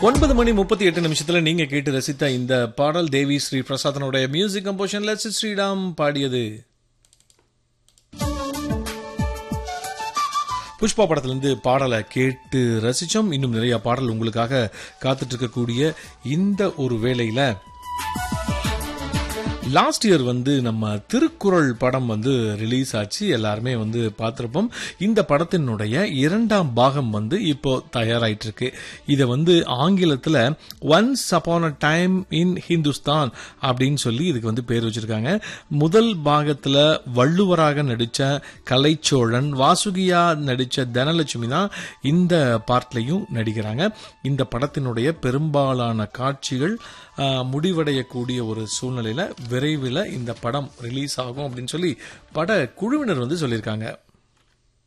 ஒன்பது மணி முப்பத்தி எட்டு நிமிஷத்துல நீங்க கேட்டு ரசித்த இந்த பாடல் தேவி ஸ்ரீ பிரசாதனுடைய மியூசிக் கம்போஷன்ல சி. ஸ்ரீராம் பாடியது புஷ்பா படத்திலிருந்து பாடலை கேட்டு ரசிச்சோம் இன்னும் நிறைய பாடல் உங்களுக்காக காத்துட்டு இருக்கக்கூடிய இந்த ஒரு வேளையில லாஸ்ட் இயர் வந்து நம்ம திருக்குறள் படம் வந்து ரிலீஸ் ஆச்சு எல்லாருமே வந்து பார்த்துருப்போம் இந்த படத்தினுடைய இரண்டாம் பாகம் வந்து இப்போ தயாராயிட்டு இருக்கு இதை வந்து ஆங்கிலத்தில் once upon a time in Hindustan அப்படின்னு சொல்லி இதுக்கு வந்து பேர் வச்சிருக்காங்க முதல் பாகத்தில் வள்ளுவராக நடித்த கலைச்சோழன் வாசுகியா நடித்த தனலட்சுமி தான் இந்த பார்ட்லையும் நடிக்கிறாங்க இந்த படத்தினுடைய பெரும்பாலான காட்சிகள் ஆ, முடிவடையக்கூடிய ஒரு சூழ்நிலையில விரைவில் இந்த படம் ரிலீஸ் ஆகும் அப்படின்னு சொல்லி பட குழுவினர் வந்து சொல்லியிருக்காங்க